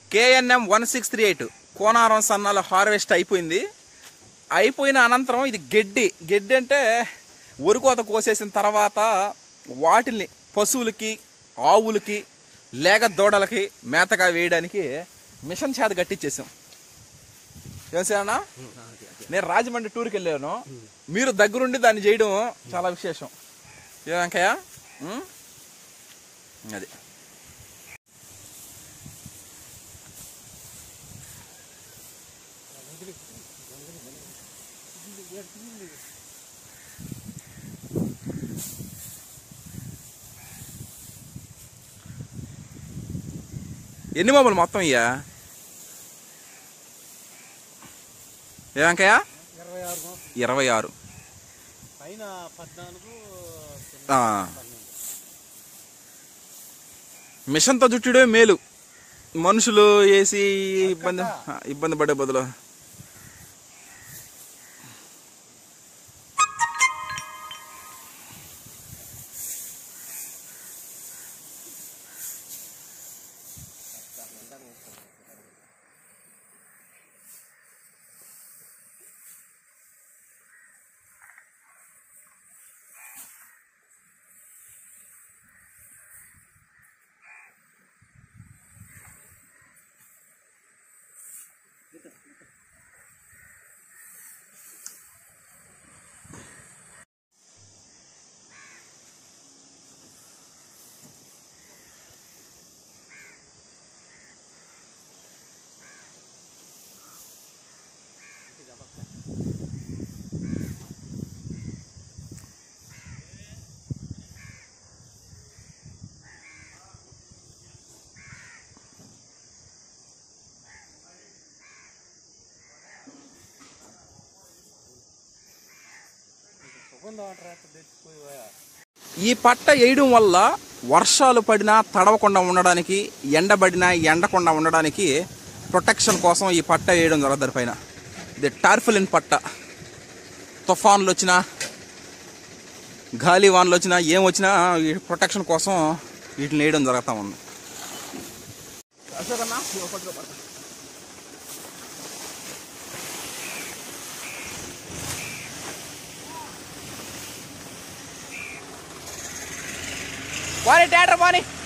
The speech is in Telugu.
KNM one six three eight Konaram సన్నాల హార్వెస్ట్ అయిపోయింది అయిపోయిన అనంతరం ఇది గడ్డి గడ్డి అంటే ఒరికోత కోసేసిన తర్వాత వాటిని పశువులకి ఆవులకి లేక దూడలకి మేతగా వేయడానికి మిషన్ చేత కట్టించేసాం ఏమన్నా నేను రాజమండ్రి టూర్కి వెళ్ళాను మీరు దగ్గరుండి దాన్ని చేయడం చాలా విశేషం ఏ వెంకయ్య ఉం? అది ఎన్ని మొబైల్ మొత్తం ఇయ్యా ఏ వెంకయ్య ఇరవై ఆరు ఇరవై ఆరు పైన పద్నాలుగు ఆ. మిషన్తో చుట్టడే మేలు మనుషులు వేసి ఇబ్బంది ఇబ్బంది పడే బదులు సుగంధం అంటారా తెచ్చిపోయి ఈ పట్ట వేయడం వల్ల వర్షాలు పడినా తడవకుండా ఉండడానికి ఎండబడినా ఎండకుండా ఉండడానికి ప్రొటెక్షన్ కోసం ఈ పట్ట వేయడం జరుగుతుంది పైన ఇది టార్ఫలిన్ పట్ట తుఫాన్లు వచ్చినా గాలి వానలు వచ్చినా ఏం వచ్చినా ఈ ప్రొటెక్షన్ కోసం వీటిని వేయడం జరుగుతూ ఉంది పోనీ థియేటర్ పోనీ